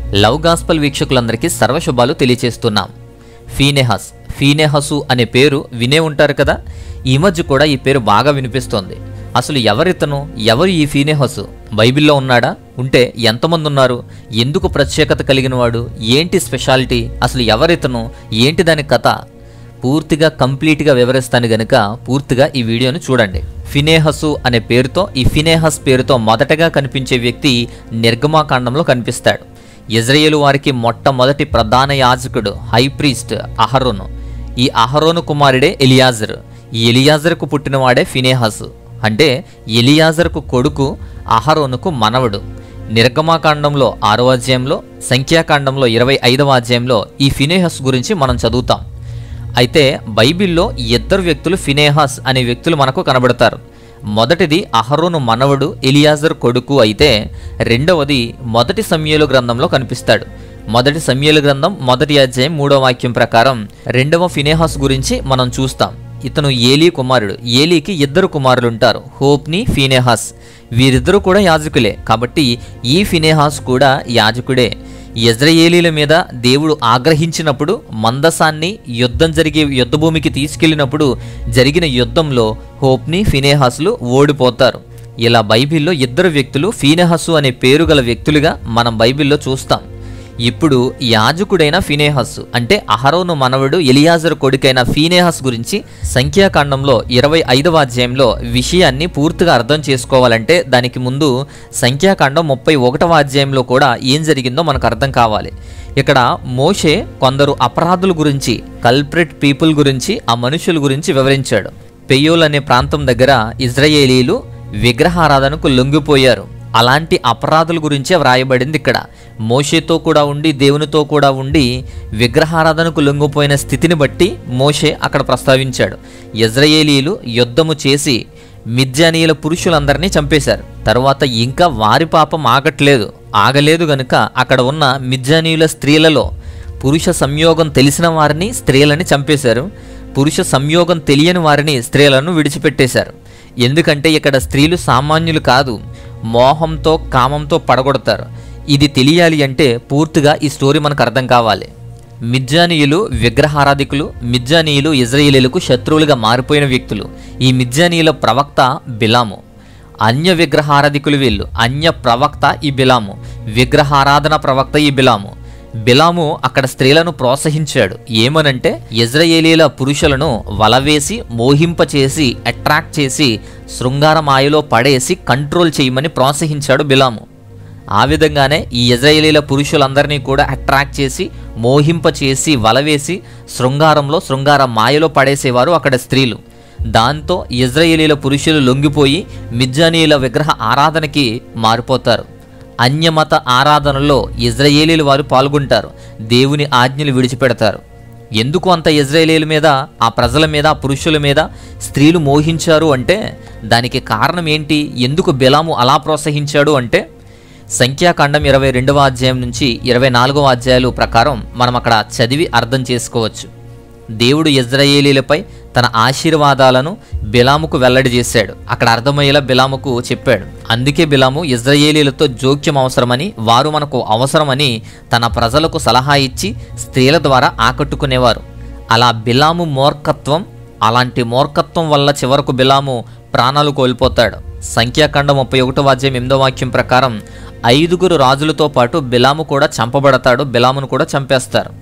love gospel వీక్షకులందరికీ సర్వశుభాలు తెలియచేస్తున్నాం ఫీనెహస్ ఫీనెహసు అనే పేరు వినే ఉంటారు కదా ఈ మధ్య కూడా ఈ పేరు బాగా వినిపిస్తోంది అసలు ఎవరితను ఎవరు ఈ ఫీనెహసు బైబిల్లో ఉన్నాడా ఉంటే ఎంతమంది ఉన్నారు ఎందుకు ప్రత్యేకత కలిగిన వాడు ఏంటి స్పెషాలిటీ అసలు ఎవరితను ఏంటి దాని కథ పూర్తిగా కంప్లీట్గా వివరిస్తాను గనుక పూర్తిగా ఈ వీడియోను చూడండి ఫినేహసు అనే పేరుతో ఈ ఫినేహస్ పేరుతో మొదటగా కనిపించే వ్యక్తి నిర్గమాకాండంలో కనిపిస్తాడు ఇజ్రాయేలు వారికి మొట్టమొదటి ప్రధాన యాజకుడు హై ప్రీస్ట్ అహరోను ఈ అహరోను కుమారుడే ఎలియాజర్ ఈ ఎలియాజర్కు పుట్టినవాడే ఫినేహసు అంటే ఎలియాజర్కు కొడుకు అహరోనుకు మనవడు నిర్గమాకాండంలో ఆరో అధ్యాయంలో సంఖ్యాకాండంలో ఇరవై ఐదవ అధ్యాయంలో ఈ ఫినేహస్ గురించి మనం చదువుతాం అయితే బైబిల్లో ఇద్దరు వ్యక్తులు ఫినేహాస్ అనే వ్యక్తులు మనకు కనబడతారు మొదటిది అహరోను మనవడు ఎలియాజర్ కొడుకు అయితే రెండవది మొదటి సమయలు గ్రంథంలో కనిపిస్తాడు మొదటి సమయలు గ్రంథం మొదటి అధ్యాయం మూడో వాక్యం ప్రకారం రెండవ ఫినేహాస్ గురించి మనం చూస్తాం ఇతను ఏలీ కుమారుడు ఏలీకి ఇద్దరు కుమారులు ఉంటారు హోప్ని ఫినేహాస్ వీరిద్దరూ కూడా యాజకులే కాబట్టి ఈ ఫినేహాస్ కూడా యాజకుడే యజ్రయేలీల మీద దేవుడు ఆగ్రహించినప్పుడు మందసాన్ని యుద్ధం జరిగే యుద్ధ భూమికి తీసుకెళ్ళినప్పుడు జరిగిన యుద్ధంలో హోప్ని ఫినేహాసులు ఓడిపోతారు ఇలా బైబిల్లో ఇద్దరు వ్యక్తులు ఫీనెహసు అనే పేరు గల వ్యక్తులుగా మనం బైబిల్లో చూస్తాం ఇప్పుడు యాజకుడైన ఫినేహస్ అంటే అహరోను మనవడు ఎలియాజరు కొడుకైన ఫీనేహస్ గురించి సంఖ్యాకాండంలో ఇరవై ఐదవ అధ్యాయంలో విషయాన్ని పూర్తిగా అర్థం చేసుకోవాలంటే దానికి ముందు సంఖ్యాకాండం ముప్పై ఒకటవ అధ్యాయంలో కూడా ఏం జరిగిందో మనకు అర్థం కావాలి ఇక్కడ మోషే కొందరు అపరాధుల గురించి కల్ప్రిట్ పీపుల్ గురించి ఆ మనుషుల గురించి వివరించాడు పెయోల్ అనే ప్రాంతం దగ్గర ఇజ్రాయేలీలు విగ్రహారాధనకు లొంగిపోయారు అలాంటి అపరాధుల గురించే వ్రాయబడింది ఇక్కడ మోషేతో కూడా ఉండి దేవునితో కూడా ఉండి విగ్రహారాధనకు లొంగిపోయిన స్థితిని బట్టి మోషే అక్కడ ప్రస్తావించాడు ఇజ్రాయేలీలు యుద్ధము చేసి మిద్యానీయుల పురుషులందరినీ చంపేశారు తర్వాత ఇంకా వారి పాపం ఆగట్లేదు ఆగలేదు గనుక అక్కడ ఉన్న మిద్యానీయుల స్త్రీలలో పురుష సంయోగం తెలిసిన వారిని స్త్రీలని చంపేశారు పురుష సంయోగం తెలియని వారిని స్త్రీలను విడిచిపెట్టేశారు ఎందుకంటే ఇక్కడ స్త్రీలు సామాన్యులు కాదు మోహంతో కామంతో పడగొడతారు ఇది తెలియాలి అంటే పూర్తిగా ఈ స్టోరీ మనకు అర్థం కావాలి మిజ్జానీయులు విగ్రహారాధికులు మిజ్జానీయులు ఇజ్రాయేలీలకు శత్రువులుగా మారిపోయిన వ్యక్తులు ఈ మిజ్జానీయుల ప్రవక్త బిలాము అన్య విగ్రహారాధికులు వీళ్ళు అన్య ప్రవక్త ఈ బిలాము విగ్రహారాధన ప్రవక్త ఈ బిలాము బిలాము అక్కడ స్త్రీలను ప్రోత్సహించాడు ఏమనంటే ఇజ్రాయేలీల పురుషులను వలవేసి మోహింపచేసి అట్రాక్ట్ చేసి శృంగార మాయలో పడేసి కంట్రోల్ చేయమని ప్రోత్సహించాడు బిలాము ఆ విధంగానే ఈ ఇజ్రాయేలీల పురుషులందరినీ కూడా అట్రాక్ట్ చేసి మోహింపచేసి వలవేసి శృంగారంలో శృంగార మాయలో పడేసేవారు అక్కడ స్త్రీలు దాంతో ఇజ్రాయేలీల పురుషులు లొంగిపోయి మిజ్జానీయుల విగ్రహ ఆరాధనకి మారిపోతారు అన్యమత ఆరాధనలో ఇజ్రాయేలీలు వారు పాల్గొంటారు దేవుని ఆజ్ఞలు విడిచిపెడతారు ఎందుకు అంత ఇజ్రాయేలీల మీద ఆ ప్రజల మీద ఆ పురుషుల మీద స్త్రీలు మోహించారు అంటే దానికి కారణం ఏంటి ఎందుకు బిలాము అలా ప్రోత్సహించాడు అంటే సంఖ్యాకాండం ఇరవై రెండవ అధ్యాయం నుంచి ఇరవై నాలుగవ అధ్యాయాలు ప్రకారం మనం అక్కడ చదివి అర్థం చేసుకోవచ్చు దేవుడు ఇజ్రాయేలీలపై తన ఆశీర్వాదాలను బిలాముకు వెల్లడి చేశాడు అక్కడ అర్థమయ్యేలా బిలాముకు చెప్పాడు అందుకే బిలాము ఇజ్రాయేలీలతో జోక్యం అవసరమని వారు మనకు అవసరమని తన ప్రజలకు సలహా ఇచ్చి స్త్రీల ద్వారా ఆకట్టుకునేవారు అలా బిలాము మూర్ఖత్వం అలాంటి మూర్ఖత్వం వల్ల చివరకు బిలాము ప్రాణాలు కోల్పోతాడు సంఖ్యాకాండం ముప్పై ఒకటో అధ్యాయం ఎనిమిదో వాక్యం ప్రకారం ఐదుగురు రాజులతో పాటు బిలాము కూడా చంపబడతాడు బిలామును కూడా చంపేస్తారు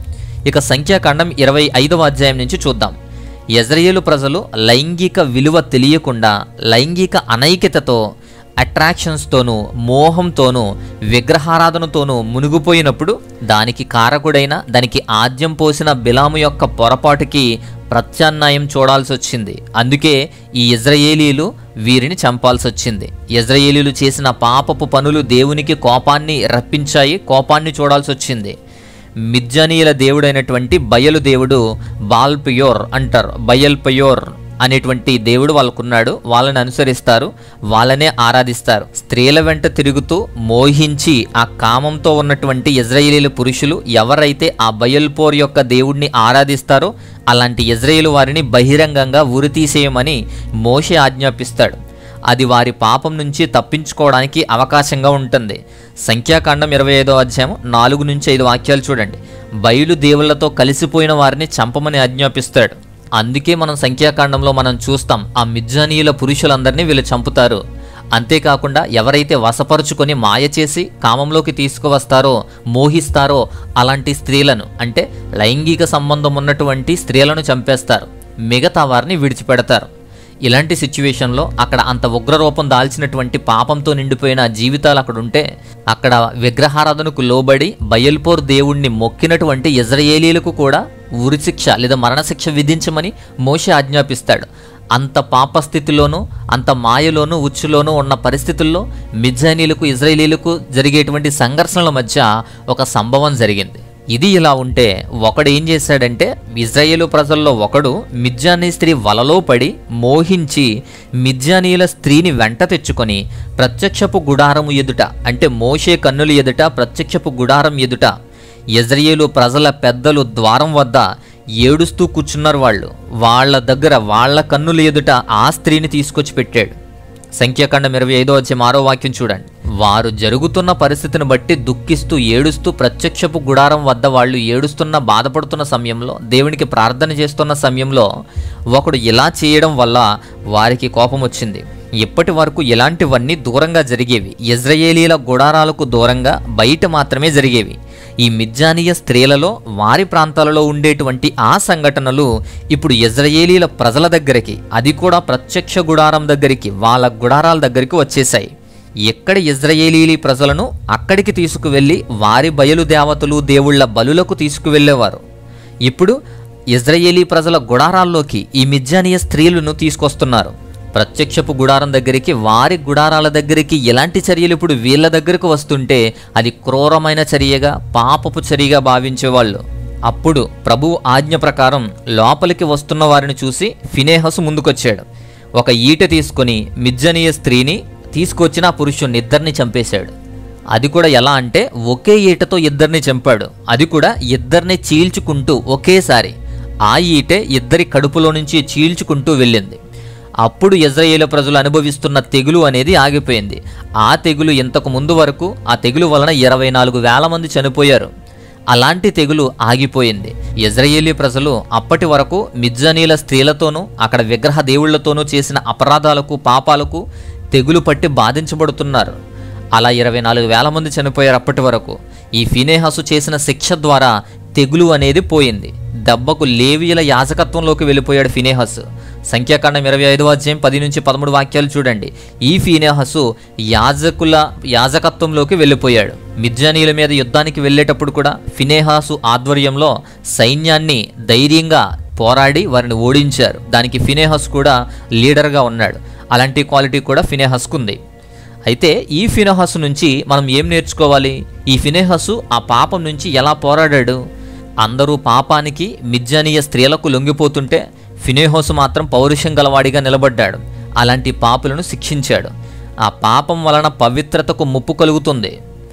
ఇక సంఖ్యాకాండం ఇరవై ఐదవ అధ్యాయం నుంచి చూద్దాం యజ్రయేలు ప్రజలు లైంగిక విలువ తెలియకుండా లైంగిక అనైక్యతతో అట్రాక్షన్స్తోనూ మోహంతోనూ విగ్రహారాధనతోనూ మునిగిపోయినప్పుడు దానికి కారకుడైన దానికి ఆద్యం పోసిన బిలాము యొక్క పొరపాటుకి ప్రత్యామ్నాయం చూడాల్సి వచ్చింది అందుకే ఈ ఇజ్రాయేలీలు వీరిని చంపాల్సి వచ్చింది ఇజ్రాయేలీలు చేసిన పాపపు పనులు దేవునికి కోపాన్ని రప్పించాయి కోపాన్ని చూడాల్సి వచ్చింది మిజ్జనీయుల దేవుడైనటువంటి బయలు దేవుడు బాల్పయోర్ అంటారు బయల్ పయోర్ అనేటువంటి దేవుడు వాళ్ళకున్నాడు వాళ్ళని అనుసరిస్తారు వాళ్ళనే ఆరాధిస్తారు స్త్రీల వెంట తిరుగుతూ మోహించి ఆ కామంతో ఉన్నటువంటి ఇజ్రాయేలీల పురుషులు ఎవరైతే ఆ బయల్పోర్ యొక్క దేవుడిని ఆరాధిస్తారో అలాంటి ఇజ్రాయేలు వారిని బహిరంగంగా ఉరి తీసేయమని మోషే ఆజ్ఞాపిస్తాడు అది వారి పాపం నుంచి తప్పించుకోవడానికి అవకాశంగా ఉంటుంది సంఖ్యాకాండం ఇరవై ఐదో అధ్యాయం నాలుగు నుంచి ఐదు వాక్యాలు చూడండి బయలు దేవుళ్లతో కలిసిపోయిన వారిని చంపమని ఆజ్ఞాపిస్తాడు అందుకే మనం సంఖ్యాకాండంలో మనం చూస్తాం ఆ మిజ్జానీయుల పురుషులందరినీ వీళ్ళు చంపుతారు అంతేకాకుండా ఎవరైతే వశపరుచుకొని మాయ చేసి కామంలోకి తీసుకువస్తారో మోహిస్తారో అలాంటి స్త్రీలను అంటే లైంగిక సంబంధం ఉన్నటువంటి స్త్రీలను చంపేస్తారు మిగతా వారిని విడిచిపెడతారు ఇలాంటి సిచ్యువేషన్లో అక్కడ అంత ఉగ్రరూపం దాల్చినటువంటి పాపంతో నిండిపోయిన జీవితాలు అక్కడ ఉంటే అక్కడ విగ్రహారాధనకు లోబడి బయల్పోర్ దేవుణ్ణి మొక్కినటువంటి ఇజ్రాయేలీలకు కూడా ఉరిశిక్ష లేదా మరణశిక్ష విధించమని మోషే ఆజ్ఞాపిస్తాడు అంత పాపస్థితిలోనూ అంత మాయలోనూ ఉచ్చులోనూ ఉన్న పరిస్థితుల్లో మిజ్జానీలకు ఇజ్రాయేలీలకు జరిగేటువంటి సంఘర్షణల మధ్య ఒక సంభవం జరిగింది ఇది ఇలా ఉంటే ఒకడు ఏం చేశాడంటే ఇజ్రాయేలు ప్రజల్లో ఒకడు మిజ్జానీ స్త్రీ వలలో పడి మోహించి మిజ్జానీయుల స్త్రీని వెంట తెచ్చుకొని ప్రత్యక్షపు గుడారము ఎదుట అంటే మోషే కన్నుల ఎదుట ప్రత్యక్షపు గుడారం ఎదుట ఇజ్రాయేలు ప్రజల పెద్దలు ద్వారం వద్ద ఏడుస్తూ కూర్చున్నారు వాళ్ళు వాళ్ళ దగ్గర వాళ్ళ కన్నుల ఎదుట ఆ స్త్రీని తీసుకొచ్చి పెట్టాడు సంఖ్యాకాండం ఇరవై ఐదో వచ్చే మారో వాక్యం చూడండి వారు జరుగుతున్న పరిస్థితిని బట్టి దుఃఖిస్తూ ఏడుస్తూ ప్రత్యక్షపు గుడారం వద్ద వాళ్ళు ఏడుస్తున్న బాధపడుతున్న సమయంలో దేవునికి ప్రార్థన చేస్తున్న సమయంలో ఒకడు ఇలా చేయడం వల్ల వారికి కోపం వచ్చింది ఇప్పటి వరకు ఇలాంటివన్నీ దూరంగా జరిగేవి ఇజ్రాయేలీల గుడారాలకు దూరంగా బయట మాత్రమే జరిగేవి ఈ మిజ్జానీయ స్త్రీలలో వారి ప్రాంతాలలో ఉండేటువంటి ఆ సంఘటనలు ఇప్పుడు ఇజ్రాయేలీల ప్రజల దగ్గరికి అది కూడా ప్రత్యక్ష గుడారం దగ్గరికి వాళ్ళ గుడారాల దగ్గరికి వచ్చేసాయి ఎక్కడ ఇజ్రాయేలీలి ప్రజలను అక్కడికి తీసుకువెళ్ళి వారి బయలు దేవతలు దేవుళ్ళ బలులకు తీసుకువెళ్ళేవారు ఇప్పుడు ఇజ్రాయేలీ ప్రజల గుడారాల్లోకి ఈ మిజ్జానీయ స్త్రీలను తీసుకొస్తున్నారు ప్రత్యక్షపు గుడారం దగ్గరికి వారి గుడారాల దగ్గరికి ఎలాంటి చర్యలు ఇప్పుడు వీళ్ళ దగ్గరకు వస్తుంటే అది క్రూరమైన చర్యగా పాపపు చర్యగా భావించేవాళ్ళు అప్పుడు ప్రభు ఆజ్ఞ ప్రకారం లోపలికి వస్తున్న వారిని చూసి ఫినేహసు ముందుకొచ్చాడు ఒక ఈట తీసుకొని మిజ్జనీయ స్త్రీని తీసుకొచ్చిన ఆ పురుషుణ్ణి ఇద్దరిని చంపేశాడు అది కూడా ఎలా అంటే ఒకే ఈటతో ఇద్దరిని చంపాడు అది కూడా ఇద్దరిని చీల్చుకుంటూ ఒకేసారి ఆ ఈటే ఇద్దరి కడుపులో నుంచి చీల్చుకుంటూ వెళ్ళింది అప్పుడు ఇజ్రాయేల్ ప్రజలు అనుభవిస్తున్న తెగులు అనేది ఆగిపోయింది ఆ తెగులు ఇంతకు ముందు వరకు ఆ తెగులు వలన ఇరవై నాలుగు వేల మంది చనిపోయారు అలాంటి తెగులు ఆగిపోయింది ఇజ్రాయేలీ ప్రజలు అప్పటి వరకు మిజ్జనీల స్త్రీలతోనూ అక్కడ విగ్రహ దేవుళ్లతోనూ చేసిన అపరాధాలకు పాపాలకు తెగులు పట్టి బాధించబడుతున్నారు అలా ఇరవై నాలుగు వేల మంది చనిపోయారు అప్పటి వరకు ఈ ఫినేహసు చేసిన శిక్ష ద్వారా తెగులు అనేది పోయింది దెబ్బకు లేవియల యాజకత్వంలోకి వెళ్ళిపోయాడు ఫినేహస్ సంఖ్యాకాండం ఇరవై ఐదు అధ్యాయం పది నుంచి పదమూడు వాక్యాలు చూడండి ఈ ఫీనేహసు యాజకుల యాజకత్వంలోకి వెళ్ళిపోయాడు మిర్జానీల మీద యుద్ధానికి వెళ్ళేటప్పుడు కూడా ఫినేహాసు ఆధ్వర్యంలో సైన్యాన్ని ధైర్యంగా పోరాడి వారిని ఓడించారు దానికి ఫినేహస్ కూడా లీడర్గా ఉన్నాడు అలాంటి క్వాలిటీ కూడా ఫినేహస్కు ఉంది అయితే ఈ ఫినెహస్ నుంచి మనం ఏం నేర్చుకోవాలి ఈ ఫినెహసు ఆ పాపం నుంచి ఎలా పోరాడాడు అందరూ పాపానికి మిజ్జనీయ స్త్రీలకు లొంగిపోతుంటే ఫినేహోసు మాత్రం పౌరుషం గలవాడిగా నిలబడ్డాడు అలాంటి పాపులను శిక్షించాడు ఆ పాపం వలన పవిత్రతకు ముప్పు కలుగుతుంది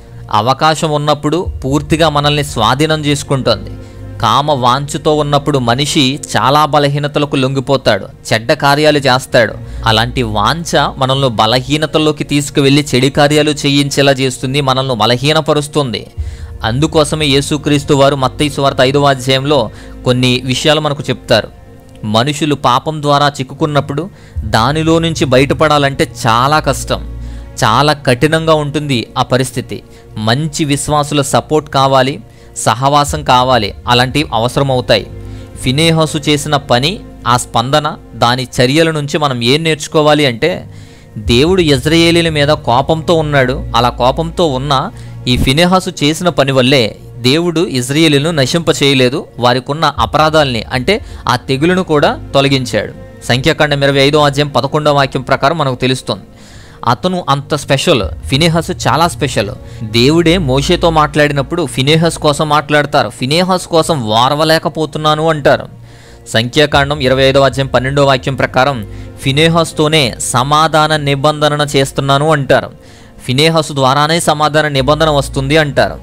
అవకాశం ఉన్నప్పుడు పూర్తిగా మనల్ని స్వాధీనం చేసుకుంటుంది కామ వాంఛతో ఉన్నప్పుడు మనిషి చాలా బలహీనతలకు లొంగిపోతాడు చెడ్డ కార్యాలు చేస్తాడు అలాంటి వాంఛ మనల్ని బలహీనతల్లోకి తీసుకువెళ్ళి చెడు కార్యాలు చేయించేలా చేస్తుంది మనల్ని బలహీనపరుస్తుంది అందుకోసమే యేసుక్రీస్తు వారు మత్తయి సువార్త ఐదవ అధ్యాయంలో కొన్ని విషయాలు మనకు చెప్తారు మనుషులు పాపం ద్వారా చిక్కుకున్నప్పుడు దానిలో నుంచి బయటపడాలంటే చాలా కష్టం చాలా కఠినంగా ఉంటుంది ఆ పరిస్థితి మంచి విశ్వాసుల సపోర్ట్ కావాలి సహవాసం కావాలి అలాంటివి అవసరమవుతాయి ఫినేహసు చేసిన పని ఆ స్పందన దాని చర్యల నుంచి మనం ఏం నేర్చుకోవాలి అంటే దేవుడు ఇజ్రాయేలీల మీద కోపంతో ఉన్నాడు అలా కోపంతో ఉన్న ఈ ఫినేహాసు చేసిన పని వల్లే దేవుడు ఇజ్రాయేలీలను నశింప చేయలేదు వారికి ఉన్న అపరాధాల్ని అంటే ఆ తెగులును కూడా తొలగించాడు సంఖ్యాకాండం ఇరవై ఐదో అధ్యాయం పదకొండో వాక్యం ప్రకారం మనకు తెలుస్తుంది అతను అంత స్పెషల్ ఫినేహస్ చాలా స్పెషల్ దేవుడే మోషేతో మాట్లాడినప్పుడు ఫినేహస్ కోసం మాట్లాడతారు ఫినేహస్ కోసం వారవలేకపోతున్నాను అంటారు సంఖ్యాకాండం ఇరవై ఐదో అధ్యాయం పన్నెండో వాక్యం ప్రకారం ఫినేహస్తోనే సమాధాన నిబంధన చేస్తున్నాను అంటారు ఫినేహస్ ద్వారానే సమాధాన నిబంధన వస్తుంది అంటారు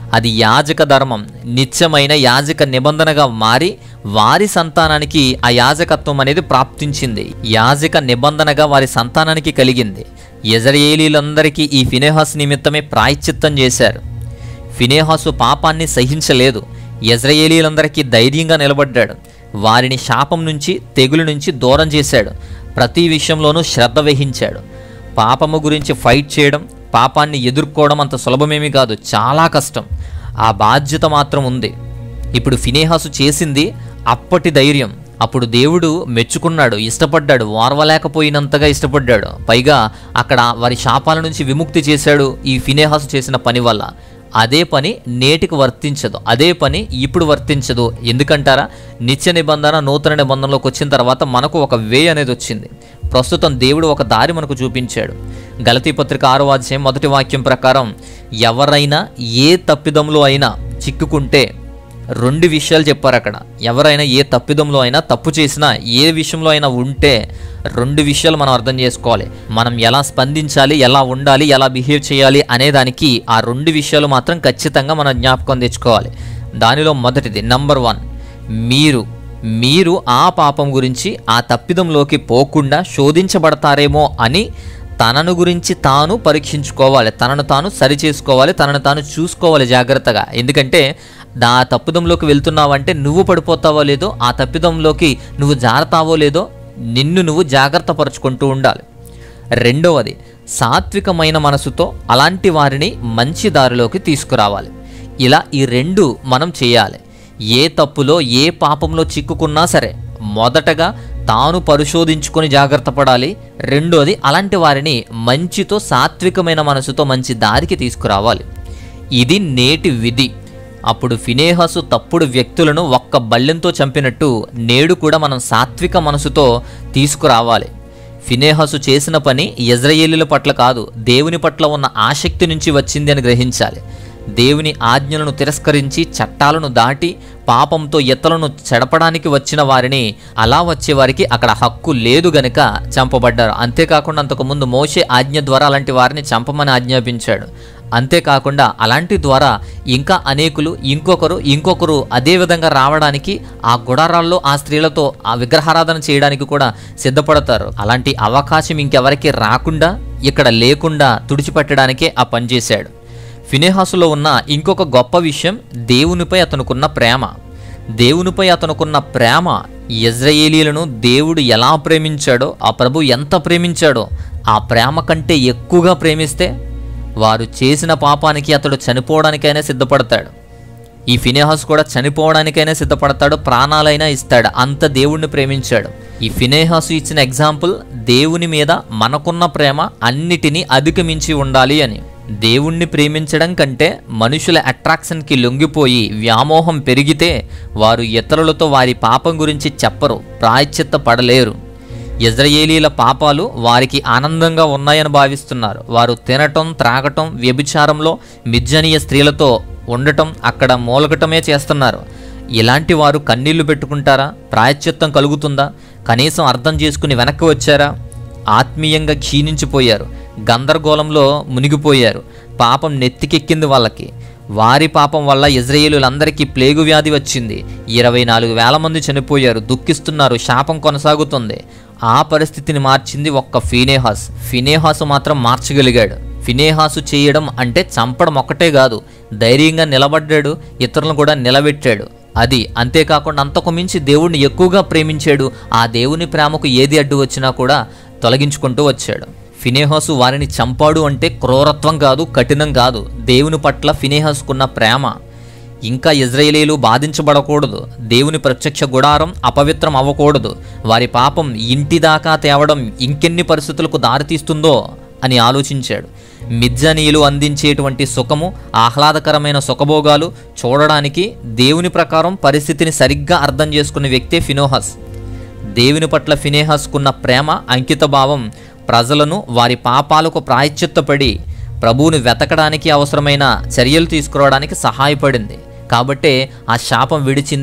అది యాజక ధర్మం నిత్యమైన యాజక నిబంధనగా మారి వారి సంతానానికి ఆ యాజకత్వం అనేది ప్రాప్తించింది యాజక నిబంధనగా వారి సంతానానికి కలిగింది యజరేలీలందరికీ ఈ ఫినేహాస్ నిమిత్తమే ప్రాయశ్చిత్తం చేశారు ఫినేహాసు పాపాన్ని సహించలేదు యజ్రయేలీలందరికీ ధైర్యంగా నిలబడ్డాడు వారిని శాపం నుంచి తెగులు నుంచి దూరం చేశాడు ప్రతి విషయంలోనూ శ్రద్ధ వహించాడు పాపము గురించి ఫైట్ చేయడం పాపాన్ని ఎదుర్కోవడం అంత సులభమేమీ కాదు చాలా కష్టం ఆ బాధ్యత మాత్రం ఉంది ఇప్పుడు ఫినేహాసు చేసింది అప్పటి ధైర్యం అప్పుడు దేవుడు మెచ్చుకున్నాడు ఇష్టపడ్డాడు ఓర్వలేకపోయినంతగా ఇష్టపడ్డాడు పైగా అక్కడ వారి శాపాల నుంచి విముక్తి చేశాడు ఈ ఫినేహాసు చేసిన పని వల్ల అదే పని నేటికి వర్తించదు అదే పని ఇప్పుడు వర్తించదు ఎందుకంటారా నిత్య నిబంధన నూతన నిబంధనలోకి వచ్చిన తర్వాత మనకు ఒక వే అనేది వచ్చింది ప్రస్తుతం దేవుడు ఒక దారి మనకు చూపించాడు గలతీ పత్రిక ఆరో అధ్యాయం మొదటి వాక్యం ప్రకారం ఎవరైనా ఏ తప్పిదంలో అయినా చిక్కుకుంటే రెండు విషయాలు చెప్పారు అక్కడ ఎవరైనా ఏ తప్పిదంలో అయినా తప్పు చేసినా ఏ విషయంలో అయినా ఉంటే రెండు విషయాలు మనం అర్థం చేసుకోవాలి మనం ఎలా స్పందించాలి ఎలా ఉండాలి ఎలా బిహేవ్ చేయాలి అనే దానికి ఆ రెండు విషయాలు మాత్రం ఖచ్చితంగా మనం జ్ఞాపకం తెచ్చుకోవాలి దానిలో మొదటిది నంబర్ వన్ మీరు మీరు ఆ పాపం గురించి ఆ తప్పిదంలోకి పోకుండా శోధించబడతారేమో అని తనను గురించి తాను పరీక్షించుకోవాలి తనను తాను సరిచేసుకోవాలి తనను తాను చూసుకోవాలి జాగ్రత్తగా ఎందుకంటే దా తప్పిదంలోకి వెళ్తున్నావంటే నువ్వు పడిపోతావో లేదో ఆ తప్పిదంలోకి నువ్వు జారతావో లేదో నిన్ను నువ్వు జాగ్రత్త పరుచుకుంటూ ఉండాలి రెండవది సాత్వికమైన మనసుతో అలాంటి వారిని మంచి దారిలోకి తీసుకురావాలి ఇలా ఈ రెండు మనం చేయాలి ఏ తప్పులో ఏ పాపంలో చిక్కుకున్నా సరే మొదటగా తాను పరిశోధించుకొని జాగ్రత్త పడాలి రెండోది అలాంటి వారిని మంచితో సాత్వికమైన మనసుతో మంచి దారికి తీసుకురావాలి ఇది నేటి విధి అప్పుడు ఫినేహసు తప్పుడు వ్యక్తులను ఒక్క బల్లెంతో చంపినట్టు నేడు కూడా మనం సాత్విక మనసుతో తీసుకురావాలి ఫినేహసు చేసిన పని ఇజ్రాయేలీల పట్ల కాదు దేవుని పట్ల ఉన్న ఆసక్తి నుంచి వచ్చింది అని గ్రహించాలి దేవుని ఆజ్ఞలను తిరస్కరించి చట్టాలను దాటి పాపంతో ఎత్తలను చెడపడానికి వచ్చిన వారిని అలా వచ్చే వారికి అక్కడ హక్కు లేదు గనుక చంపబడ్డారు అంతేకాకుండా అంతకుముందు మోషే ఆజ్ఞ ద్వారా అలాంటి వారిని చంపమని ఆజ్ఞాపించాడు అంతేకాకుండా అలాంటి ద్వారా ఇంకా అనేకులు ఇంకొకరు ఇంకొకరు అదే విధంగా రావడానికి ఆ గుడారాల్లో ఆ స్త్రీలతో ఆ విగ్రహారాధన చేయడానికి కూడా సిద్ధపడతారు అలాంటి అవకాశం ఇంకెవరికి రాకుండా ఇక్కడ లేకుండా తుడిచిపెట్టడానికే ఆ పని చేశాడు ఫినేహాసులో ఉన్న ఇంకొక గొప్ప విషయం దేవునిపై అతనుకున్న ప్రేమ దేవునిపై అతనుకున్న ప్రేమ ఇజ్రాయేలీలను దేవుడు ఎలా ప్రేమించాడో ఆ ప్రభు ఎంత ప్రేమించాడో ఆ ప్రేమ కంటే ఎక్కువగా ప్రేమిస్తే వారు చేసిన పాపానికి అతడు చనిపోవడానికైనా సిద్ధపడతాడు ఈ ఫినేహాస్ కూడా చనిపోవడానికైనా సిద్ధపడతాడు ప్రాణాలైనా ఇస్తాడు అంత దేవుణ్ణి ప్రేమించాడు ఈ ఫినేహాసు ఇచ్చిన ఎగ్జాంపుల్ దేవుని మీద మనకున్న ప్రేమ అన్నిటినీ అధిగమించి ఉండాలి అని దేవుణ్ణి ప్రేమించడం కంటే మనుషుల అట్రాక్షన్కి లొంగిపోయి వ్యామోహం పెరిగితే వారు ఇతరులతో వారి పాపం గురించి చెప్పరు ప్రాయశ్చిత్త పడలేరు ఇజ్రాయేలీల పాపాలు వారికి ఆనందంగా ఉన్నాయని భావిస్తున్నారు వారు తినటం త్రాగటం వ్యభిచారంలో మిర్జనీయ స్త్రీలతో ఉండటం అక్కడ మూలగటమే చేస్తున్నారు ఇలాంటి వారు కన్నీళ్లు పెట్టుకుంటారా ప్రాయశ్చిత్తం కలుగుతుందా కనీసం అర్థం చేసుకుని వెనక్కి వచ్చారా ఆత్మీయంగా క్షీణించిపోయారు గందరగోళంలో మునిగిపోయారు పాపం నెత్తికెక్కింది వాళ్ళకి వారి పాపం వల్ల ఇజ్రాయేలులందరికీ ప్లేగు వ్యాధి వచ్చింది ఇరవై నాలుగు వేల మంది చనిపోయారు దుఃఖిస్తున్నారు శాపం కొనసాగుతుంది ఆ పరిస్థితిని మార్చింది ఒక్క ఫినేహాస్ ఫినేహాసు మాత్రం మార్చగలిగాడు ఫినేహాసు చేయడం అంటే చంపడం ఒక్కటే కాదు ధైర్యంగా నిలబడ్డాడు ఇతరులను కూడా నిలబెట్టాడు అది అంతేకాకుండా అంతకు మించి దేవుణ్ణి ఎక్కువగా ప్రేమించాడు ఆ దేవుని ప్రేమకు ఏది అడ్డు వచ్చినా కూడా తొలగించుకుంటూ వచ్చాడు ఫినేహాసు వారిని చంపాడు అంటే క్రూరత్వం కాదు కఠినం కాదు దేవుని పట్ల ఫినేహాసుకున్న ప్రేమ ఇంకా ఇజ్రాయేలీలు బాధించబడకూడదు దేవుని ప్రత్యక్ష గుడారం అపవిత్రం అవ్వకూడదు వారి పాపం ఇంటి దాకా తేవడం ఇంకెన్ని పరిస్థితులకు దారితీస్తుందో అని ఆలోచించాడు మిజ్జనీయులు అందించేటువంటి సుఖము ఆహ్లాదకరమైన సుఖభోగాలు చూడడానికి దేవుని ప్రకారం పరిస్థితిని సరిగ్గా అర్థం చేసుకున్న వ్యక్తే ఫినోహస్ దేవుని పట్ల ఫినేహస్కున్న ప్రేమ అంకితభావం ప్రజలను వారి పాపాలకు ప్రాయశ్చిత్తపడి ప్రభువుని వెతకడానికి అవసరమైన చర్యలు తీసుకురావడానికి సహాయపడింది కాబట్టే ఆ శాపం విడిచింది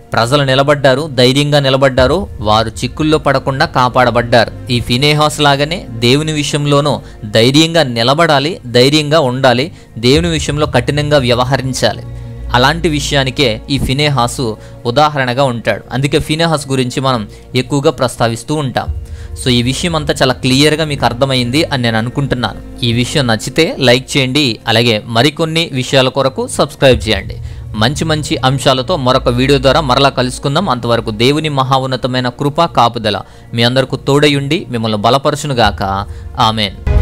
ప్రజలు నిలబడ్డారు ధైర్యంగా నిలబడ్డారు వారు చిక్కుల్లో పడకుండా కాపాడబడ్డారు ఈ ఫినేహాస్ లాగానే దేవుని విషయంలోనూ ధైర్యంగా నిలబడాలి ధైర్యంగా ఉండాలి దేవుని విషయంలో కఠినంగా వ్యవహరించాలి అలాంటి విషయానికే ఈ ఫినేహాసు ఉదాహరణగా ఉంటాడు అందుకే ఫినేహాస్ గురించి మనం ఎక్కువగా ప్రస్తావిస్తూ ఉంటాం సో ఈ విషయం అంతా చాలా క్లియర్గా మీకు అర్థమైంది అని నేను అనుకుంటున్నాను ఈ విషయం నచ్చితే లైక్ చేయండి అలాగే మరికొన్ని విషయాల కొరకు సబ్స్క్రైబ్ చేయండి మంచి మంచి అంశాలతో మరొక వీడియో ద్వారా మరలా కలుసుకుందాం అంతవరకు దేవుని మహా ఉన్నతమైన కృప కాపుదల మీ అందరికీ తోడయుండి మిమ్మల్ని బలపరచునుగాక ఆమెన్